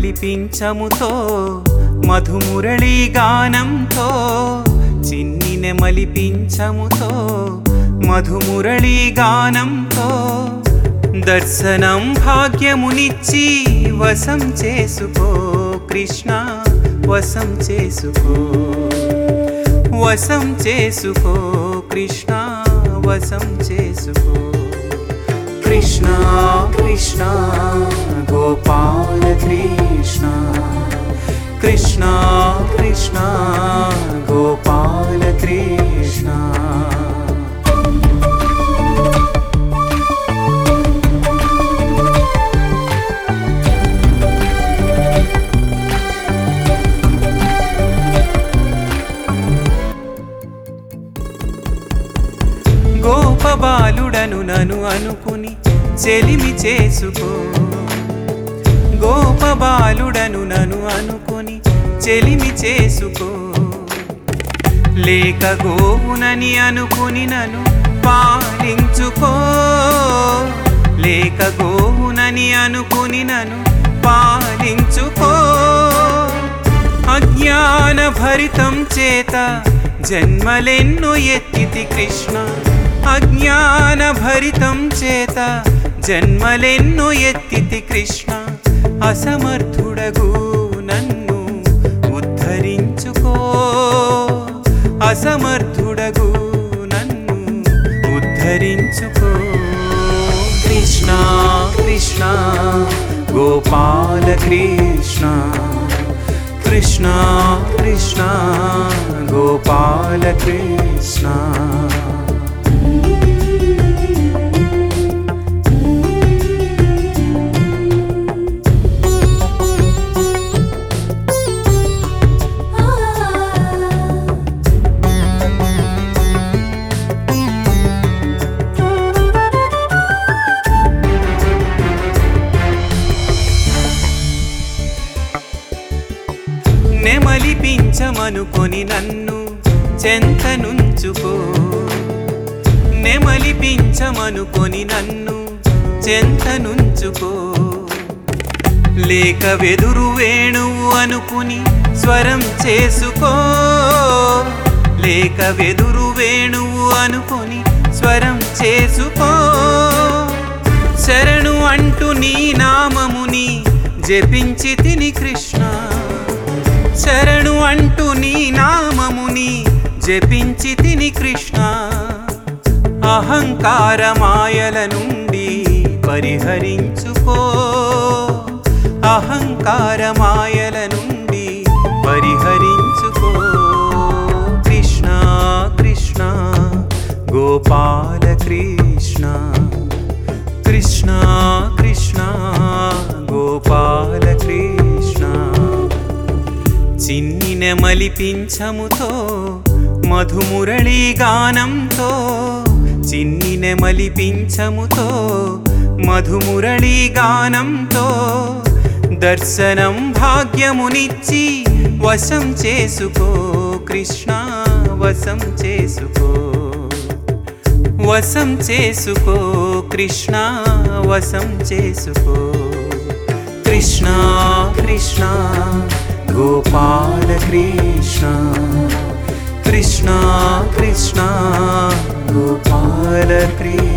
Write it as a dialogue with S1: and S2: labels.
S1: నెమలిపించముతో మధుమురళీ గానంతో చిన్ని నెమలిపించముతో మధుమురళీ గానంతో దర్శనం భాగ్యమునిచ్చి వసం చేసుకో కృష్ణ వసం చేసుకో వసం చేసుకో కృష్ణ వసం చేసుకో కృష్ణ కృష్ణ గోపాల కృష్ణ కృష్ణ కృష్ణ గోపాల కృష్ణ గోపబాలుడను నను అనుకుని చెలిమి చేసుకో గోపబాలుడను నను అనుకుని చెలిమి చేసుకో లేక గోవునని అనుకుని నన్ను పాలించుకో లేక గోవునని అనుకుని నన్ను పాలించుకో అజ్ఞాన భరితం చేత జన్మలెన్నో ఎత్తితి కృష్ణ అజ్ఞాన భరితం చేత జన్మలెన్నో ఎత్తితి కృష్ణ అసమర్థుడగు నన్ను ఉద్ధరించుకో అసమర్థుడగు నన్ను ఉద్ధరించుకో కృష్ణ కృష్ణ గోపాల కృష్ణ కృష్ణ కృష్ణ గోపాల కృష్ణ నెమలిపించమనుకొని నన్ను చెంతనుంచుకో నెమలిపించమనుకొని నన్ను చెంతనుంచుకో లేక వెదురు వేణువు అనుకుని స్వరం చేసుకో లేక వెదురు వేణువు అనుకుని స్వరం చేసుకో శరణు అంటూ నీ నామముని జపించి తిని కృష్ణ శరణు అంటూ నీ నామముని జపించి తిని కృష్ణ అహంకార మాయల నుండి పరిహరించుకో అహంకార మాయల నుండి పరిహరించుకో కృష్ణ కృష్ణ గోపాల కృష్ణ కృష్ణ కృష్ణ గోపాల కృష్ణ చిన్ని నెమలిపించముతో మధుమురళీ గానంతో చిన్ని నెమలిపించముతో మధుమురళీ గానంతో దర్శనం భాగ్యమునిచ్చి వశం చేసుకో కృష్ణ వశం చేసుకో వశం చేసుకో కృష్ణ వశం చేసుకో కృష్ణ కృష్ణ గోపాల కృష్ణ కృష్ణ కృష్ణ గోపాల కృష్ణ